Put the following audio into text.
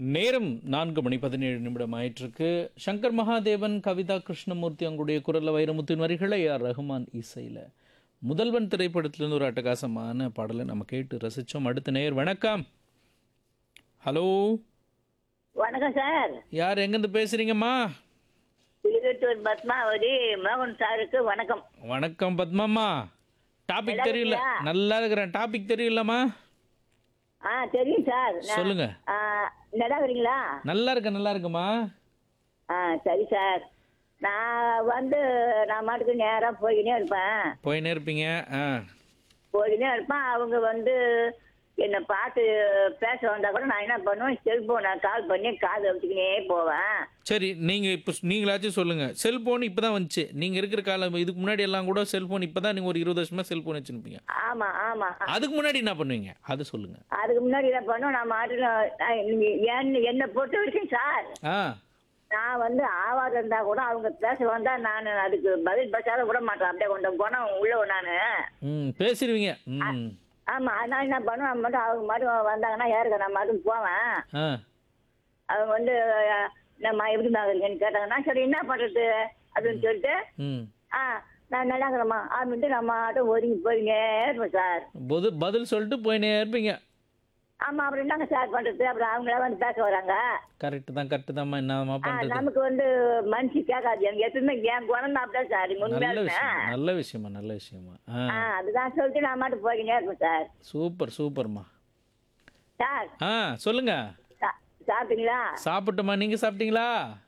நேரம் நான்கு மணி பதினேழு நிமிடம் ஆயிட்டிருக்கு சங்கர் மகாதேவன் கவிதா கிருஷ்ணமூர்த்தி அவங்களுடைய குரல்ல வைரமுத்தின் வரிகளை ஆர் ரஹ்மான் இசையில் முதல்வன் திரைப்படத்திலிருந்து ஒரு அட்டகாசமான பாடலை நம்ம கேட்டு ரசித்தோம் அடுத்த நேர் வணக்கம் ஹலோ வணக்கம் சார் யார் எங்கேருந்து பேசுகிறீங்கம்மா திருவட்டூர் பத்மாவதி மோகன் சாருக்கு வணக்கம் வணக்கம் பத்மாம்மா டாபிக் நல்லா தெரியல இருக்கியா? நல்லா இருக்கிறேன் டாபிக் தெரியலம்மா ஆ தெரியும் சார் நான்- சொல்லுங்க ஆ, நல்லா இருக்கிறீங்களா நல்லா இருக்கேன் நல்லா இருக்குமா ஆ சரி சார் நான் வந்து நான் மாட்டுக்கு நேராக போய்கினே இருப்பேன் போயினே இருப்பீங்க ஆ போய்கினே இருப்பேன் அவங்க வந்து என்னை பார்த்து பேச வந்தா கூட நான் என்ன பண்ணுவேன் செல்போனை கால் பண்ணி காது வச்சுக்கினே போவேன் சரி நீங்கள் இப்போ நீங்களாச்சும் சொல்லுங்கள் செல்ஃபோன் இப்போ தான் வந்துச்சு நீங்கள் இருக்கிற காலம் இதுக்கு முன்னாடி எல்லாம் கூட செல்ஃபோன் இப்போ தான் நீங்கள் ஒரு இருபது வருஷமாக செல்ஃபோன் வச்சுருப்பீங்க ஆமா ஆமா அதுக்கு முன்னாடி என்ன பண்ணுவீங்க அது சொல்லுங்கள் அதுக்கு முன்னாடி என்ன பண்ணுவோம் நான் மாட்டுல என்ன என்னை பொறுத்த வரைக்கும் சார் ஆ நான் வந்து ஆவாரம் இருந்தா கூட அவங்க பேச வந்தா நான் அதுக்கு பதில் பேசாத விட மாட்டேன் அப்படியே கொஞ்சம் குணம் உள்ள நானு ம் பேசிடுவீங்க ம் ஆமா நான் என்ன பண்ணுவேன் மட்டும் அவங்க மட்டும் வந்தாங்கன்னா யாருக்கு நான் மட்டும் போவேன் ஆ அவங்க வந்து அஹ், நம்ம எப்படி இருக்கேன்னு கேட்டாங்கன்னா சரி என்ன பண்றது அப்படின்னு சொல்லிட்டு ம் ஆ நான் நல்லா இருக்கிறேம்மா அப்படின்ட்டு நம்ம மட்டும் ஒதுங்கி போயிங்க இருப்போம் சார் பதில் பதில் சொல்லிட்டு போயினே இருப்பீங்க ஆமா அப்புறம் என்னங்க சார் பண்றது அப்புறம் அவங்கள வந்து பேச வராங்க கரெக்டு தான் கரெக்டு தான்மா என்னம்மா ஆ, பண்ணுறது நமக்கு வந்து மனுஷி கேட்காது எனக்கு எப்பவுமே என் குணம் தான் அப்படிதான் சார் நல்ல உண்மையாலுமே விஷயம் நல்ல விஷயமா நல்ல விஷயமா ஆ ஆ அதுதான் சொல்லிட்டு நான் மட்டும் போய்கினே இருப்பேன் சார் சூப்பர் சூப்பர்மா சார் ஆ சொல்லுங்க சா- சாப்பிட்டீங்களா சாப்பிட்டுமா நீங்கள் சாப்பிட்டீங்களா